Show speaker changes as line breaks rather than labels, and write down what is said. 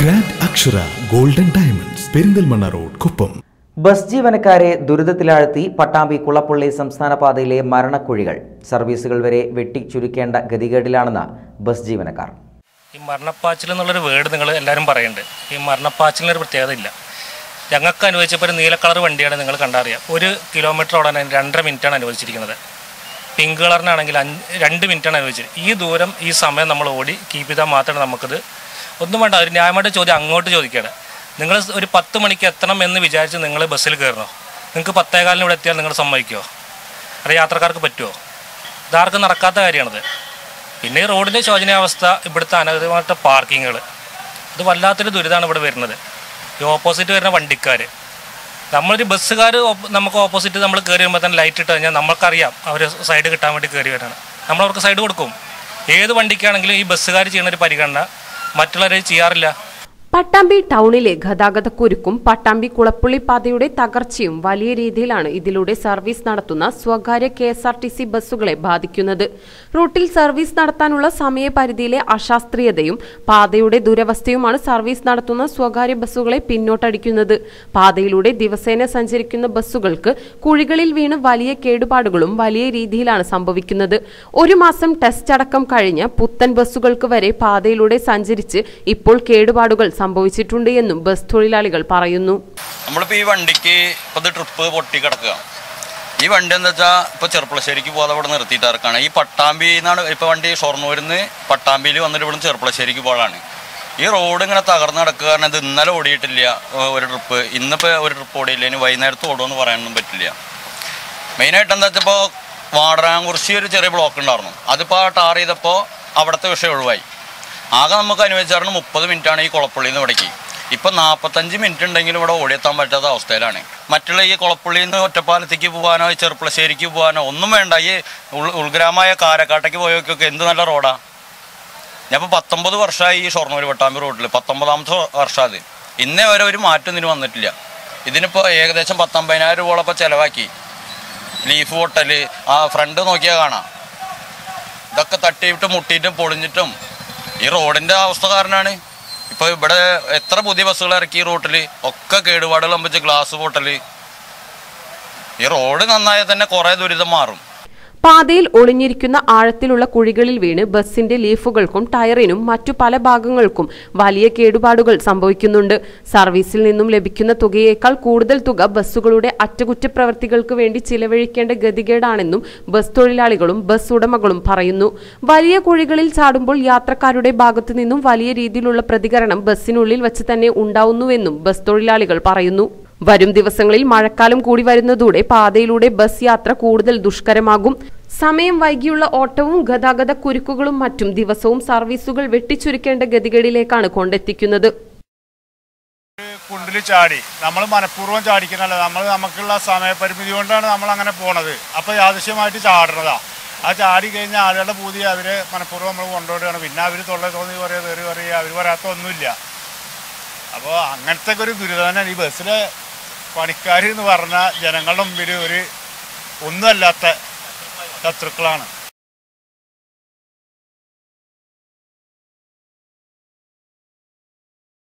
grand Akshara golden diamonds Perinthalmanna road കുപ്പം
bus ജീവനക്കാരെ ദുരിതത്തിലാഴ്ത്തി പട്ടാമ്പി കുളപ്പള്ളി സംസ്ഥാന പാതയിലെ മരണക്കുഴികൾ സർവീസുകൾ വരെ വെട്ടിച്ചുരുക്കേണ്ട ഗതികേടിലാണെന്ന് ബസ് ജീവനക്കാർ
ഈ മരണപ്പാച്ചിൽ എന്നുള്ളൊരു വേർഡ് നിങ്ങൾ എല്ലാവരും പറയുന്നുണ്ട് ഈ മരണപ്പാച്ചിലിനൊരു പ്രത്യേകത ഇല്ല ഞങ്ങൾക്ക് അനുവദിച്ചപ്പോൾ ഒരു നീല കളർ വണ്ടിയാണ് നിങ്ങൾ കണ്ടറിയാം ഒരു കിലോമീറ്റർ ഓടാൻ അതിന് രണ്ടര മിനിറ്റാണ് അനുവദിച്ചിരിക്കുന്നത് പിങ്ക് കളറിനാണെങ്കിൽ അഞ്ച് രണ്ട് മിനിറ്റാണ് അനുവദിച്ചത് ഈ ദൂരം ഈ സമയം നമ്മൾ ഓടി കീപ്പ് ചെയ്താൽ മാത്രമേ നമുക്കിത് ഒന്നും വേണ്ട ഒരു ന്യായമായിട്ട് ചോദ്യം അങ്ങോട്ട് ചോദിക്കുകയാണ് നിങ്ങൾ ഒരു പത്ത് മണിക്ക് എത്തണം എന്ന് വിചാരിച്ച് നിങ്ങൾ ബസ്സിൽ കയറണോ നിങ്ങൾക്ക് പത്തേകാലിന് ഇവിടെ എത്തിയാൽ നിങ്ങൾ സമ്മതിക്കുമോ അത് യാത്രക്കാർക്ക് പറ്റുമോ ഇതാർക്കും നടക്കാത്ത കാര്യമാണത് പിന്നെ ഈ റോഡിൻ്റെ ശോചനീയാവസ്ഥ ഇവിടുത്തെ അനധികൃതമായിട്ട് പാർക്കിങ്ങുകൾ ഇത് വല്ലാത്തൊരു ദുരിതമാണ് ഇവിടെ വരുന്നത് ഈ ഓപ്പോസിറ്റ് വരുന്ന വണ്ടിക്കാർ നമ്മളൊരു ബസ്സുകാർ നമുക്ക് ഓപ്പോസിറ്റ് നമ്മൾ കയറി വരുമ്പോൾ തന്നെ ലൈറ്റ് ഇട്ട് കഴിഞ്ഞാൽ നമുക്കറിയാം അവർ സൈഡ് കിട്ടാൻ വേണ്ടി കയറി വരാണ് നമ്മൾ അവർക്ക് സൈഡ് കൊടുക്കും ഏത് വണ്ടിക്കാണെങ്കിലും ഈ ബസ്സുകാർ ചെയ്യുന്ന ഒരു പരിഗണന മറ്റുള്ളവർ ചെയ്യാറില്ല
പട്ടാമ്പി ടൗണിലെ ഗതാഗതക്കുരുക്കും പട്ടാമ്പി കുളപ്പുള്ളി പാതയുടെ തകർച്ചയും വലിയ രീതിയിലാണ് ഇതിലൂടെ സർവീസ് നടത്തുന്ന സ്വകാര്യ K S R T C ബസ്സുകളെ ബാധിക്കുന്നത് റൂട്ടിൽ സർവീസ് നടത്താനുള്ള സമയപരിധിയിലെ അശാസ്ത്രീയതയും പാതയുടെ ദുരവസ്ഥയുമാണ് സർവീസ് നടത്തുന്ന സ്വകാര്യ ബസ്സുകളെ പിന്നോട്ടടിക്കുന്നത് പാതയിലൂടെ ദിവസേന സഞ്ചരിക്കുന്ന ബസ്സുകൾക്ക് കുഴികളിൽ വീണ് വലിയ കേടുപാടുകളും വലിയ രീതിയിലാണ് സംഭവിക്കുന്നത് ഒരു മാസം ടെസ്റ്റ് അടക്കം കഴിഞ്ഞ പുത്തൻ ബസ്സുകൾക്ക് വരെ പാതയിലൂടെ സഞ്ചരിച്ച് ഇപ്പോൾ കേടുപാടുകൾ സംഭവിച്ചിട്ടുണ്ട് എന്നും ബസ് തൊഴിലാളികൾ പറയുന്നു
നമ്മളിപ്പോൾ ഈ വണ്ടിക്ക് ഇപ്പോൾ ഇത് ട്രിപ്പ് പൊട്ടി കിടക്കുക ഈ വണ്ടി എന്താ വെച്ചാൽ ഇപ്പോൾ ചെറുപ്പളശ്ശേരിക്ക് പോകാതെ ഇവിടെ നിർത്തിയിട്ട് ഇറക്കാണ് ഈ പട്ടാമ്പി എന്നാണ് ഇപ്പോൾ വണ്ടി ഷൊർണൂരിൽ നിന്ന് പട്ടാമ്പിയിൽ വന്നിട്ട് ഇവിടെ ചെറുപ്പളശ്ശേരിക്ക് പോകാനാണ് ഈ റോഡ് ഇങ്ങനെ തകർന്ന് കിടക്കുക കാരണം ഇത് ഇന്നലെ ഓടിയിട്ടില്ല ഏഹ് ഒരു ട്രിപ്പ് ഇന്നിപ്പോൾ ഒരു ട്രിപ്പ് ഓടിയില്ല ഇനി വൈകുന്നേരത്ത് ഓടുമെന്ന് പറയാനൊന്നും പറ്റില്ല മെയിനായിട്ട് എന്താ വെച്ചപ്പോൾ വാടരാംകുറിശി ഒരു ചെറിയ ബ്ലോക്ക് ഉണ്ടായിരുന്നു അതിപ്പോൾ ടാർ ചെയ്തപ്പോൾ അവിടുത്തെ വിഷയം ഒഴിവായി ആകെ നമുക്ക് അനുവദിച്ചായിരുന്നു മുപ്പത് മിനിറ്റാണ് ഈ കുളപ്പള്ളിയിൽ നിന്ന് ഇവിടേക്ക് ഇപ്പം നാൽപ്പത്തഞ്ച് മിനിറ്റ് ഉണ്ടെങ്കിലും ഇവിടെ ഓടിയെത്താൻ പറ്റാത്ത അവസ്ഥയിലാണ് മറ്റുള്ള ഈ കുളപ്പള്ളിയിൽ നിന്ന് ഒറ്റപ്പാലത്തേക്ക് പോകാനോ ഈ ചെറുപ്പളശ്ശേരിക്ക് പോകാനോ ഒന്നും വേണ്ട ഈ ഉൾ ഉൾഗ്രാമമായ കാരക്കാട്ടേക്ക് പോയൊക്കെ എന്ത് നല്ല റോഡാ ഞാൻ ഇപ്പോൾ പത്തൊമ്പത് വർഷമായി ഈ ഷൊർണൂർ വട്ടാമ്പി റോഡിൽ പത്തൊമ്പതാമത്തെ വർഷം അത് ഇന്നേ വരെ ഒരു മാറ്റം ഇതിന് വന്നിട്ടില്ല ഇതിനിപ്പോൾ ഏകദേശം പത്തൊമ്പതിനായിരം രൂപയോളം ഇപ്പോൾ ചിലവാക്കി ലീഫ് പൊട്ടൽ ആ ഫ്രണ്ട് നോക്കിയാൽ കാണാം ഇതൊക്കെ തട്ടിയിട്ട് മുട്ടിയിട്ടും പൊളിഞ്ഞിട്ടും ഈ റോഡിൻ്റെ അവസ്ഥ കാരണമാണ് ഇപ്പോൾ ഇവിടെ എത്ര പുതിയ ബസ്സുകൾ ഇറക്കി ഈ റൂട്ടിൽ ഒക്കെ കേടുപാടുകൾ സംബന്ധിച്ച് ഗ്ലാസ് പൊട്ടൽ ഈ റോഡ് നന്നായാൽ തന്നെ കുറേ ദുരിതം മാറും
പാതയിൽ ഒളിഞ്ഞിരിക്കുന്ന ആഴത്തിലുള്ള കുഴികളിൽ വീണ് ബസിന്റെ ലീഫുകൾക്കും ടയറിനും മറ്റു പല ഭാഗങ്ങൾക്കും വലിയ കേടുപാടുകൾ സംഭവിക്കുന്നുണ്ട് സർവീസിൽ നിന്നും ലഭിക്കുന്ന തുകയേക്കാൾ കൂടുതൽ തുക ബസ്സുകളുടെ അറ്റകുറ്റപ്രവർത്തികൾക്ക് വേണ്ടി ചിലവഴിക്കേണ്ട ഗതികേടാണെന്നും ബസ് തൊഴിലാളികളും ബസ് ഉടമകളും പറയുന്നു വലിയ കുഴികളിൽ ചാടുമ്പോൾ യാത്രക്കാരുടെ ഭാഗത്തു നിന്നും വലിയ രീതിയിലുള്ള പ്രതികരണം ബസ്സിനുള്ളിൽ വച്ച് തന്നെ ഉണ്ടാവുന്നുവെന്നും ബസ് തൊഴിലാളികൾ പറയുന്നു വരും ദിവസങ്ങളിൽ മഴക്കാലം കൂടി വരുന്നതോടെ പാതയിലൂടെ ബസ് യാത്ര കൂടുതൽ ദുഷ്കരമാകും സമയം വൈകിയുള്ള ഓട്ടവും ഗതാഗത കുരുക്കുകളും മറ്റും ദിവസവും സർവീസുകൾ വെട്ടിച്ചുരുക്കേണ്ട ഗതികേടിലേക്കാണ് കൊണ്ടെത്തിക്കുന്നത്
കുണ്ടിൽ ചാടി നമ്മൾ മനഃപൂർവ്വം ചാടിക്കണല്ല നമ്മൾ നമുക്കുള്ള സമയപരിമിതി കൊണ്ടാണ് നമ്മൾ അങ്ങനെ പോണത് അപ്പോൾ യാദൃശ്യമായിട്ട് ചാടുന്നതാ ആ ചാടി കഴിഞ്ഞ ആളുകളുടെ പൂതി അവരെ മനഃപൂർവ്വം നമ്മൾ കൊണ്ടുപോവുകയാണ് പിന്നെ അവർ തൊള്ള തോന്നി പറയുക തെറി പറയുക അവർ പറയാത്ത ഒന്നുമില്ല അപ്പോൾ അങ്ങനത്തെ ഒക്കെ ഒരു ദുരിതം തന്നെയാണ് ഈ ബസ്സിലെ പണിക്കാർ എന്ന് പറഞ്ഞാൽ ജനങ്ങളുടെ മുമ്പിൽ ഒരു ഒന്നുമല്ലാത്ത ശത്രുക്കളാണ്